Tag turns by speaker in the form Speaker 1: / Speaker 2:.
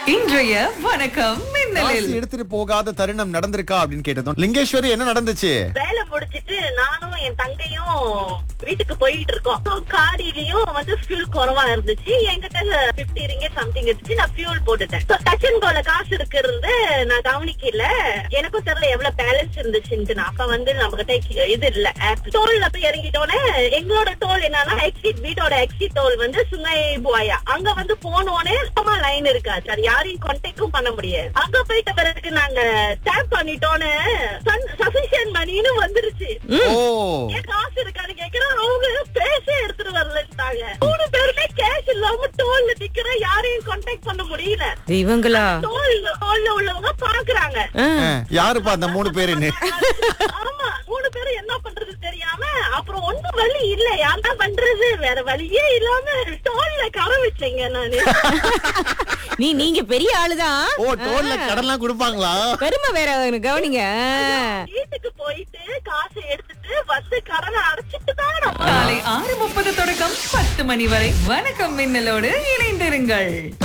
Speaker 1: இன்றைய வணக்கம் மின்னலில்
Speaker 2: காசு எடுத்துட்டு போகாத தருணம் நடந்திருக்கா அப்படின்னு கேட்டதும் லிங்கேஸ்வரி என்ன நடந்துச்சு
Speaker 3: வேலை முடிச்சிட்டு நானும் என் தங்கையும் வீட்டுக்கு போயிட்டு இருக்கோம் காரிலையும் வந்து ஃபியூல் குறவா இருந்துச்சு என்கிட்ட பிப்டி ரிங்கே சம்திங் இருந்துச்சு நான் ஃபியூல் போட்டுட்டேன் டச் அண்ட் கோல காசு இருக்கிறது நான் கவனிக்கல எனக்கும் தெரியல எவ்வளவு பேலன்ஸ் இருந்துச்சுன்ட்டு நான் அப்ப வந்து நம்ம கிட்ட இது இல்ல ஆப் டோல்ல போய் இறங்கிட்டோன்னே எங்களோட டோல் என்னன்னா எக்ஸிட் வீட்டோட எக்ஸிட் டோல் வந்து சுங்கை புவாயா அங்க வந்து போனோடனே சும்மா லைன் இருக்காது சார் யாரையும் கான்டாக்டும் பண்ண முடியாது அங்க போயிட்ட பிறகு நாங்க டேப் பண்ணிட்டோன்னு சஃபிஷியன்ட் மணின்னு வந்துருச்சு
Speaker 2: ஓ
Speaker 3: ஏன் காசு இருக்கான்னு கேக்குறேன் அவங்க பேச எடுத்துட்டு வரலன்ட்டாங்க மூணு பேருமே கேஷ் இல்லாம டோல்ல நிக்கிற யாரையும் கான்டாக்ட் பண்ண முடியல
Speaker 4: இவங்களா
Speaker 3: டோல் டோல்ல உள்ளவங்க பாக்குறாங்க
Speaker 4: ஆ.
Speaker 2: அஹ், யாருப்பா அந்த மூணு பேருன்னு
Speaker 3: ஆமா மூணு பேரும் என்ன பண்றது தெரியாம அப்புறம் ஒண்ணும் வழி இல்ல யாருன்னா பண்றது வேற வழியே இல்லாம டோல்ல கரை வச்சேங்க நானு
Speaker 4: நீ நீங்க பெரிய ஆளுதான்
Speaker 2: ஓ டோல்ல கடன்லாம் கொடுப்பாங்களா
Speaker 4: பெருமை வேற அவனுக்கு கவனிங்க
Speaker 3: வீட்டுக்கு போயிட்டு காசை எடுத்துட்டு வந்து கடனை அடைச்சிட்டு தான் நான்
Speaker 1: காலை ஆறு முப்பது தொடக்கம் பத்து மணி வரை வணக்கம் மின்னலோடு இணைந்திருங்கள்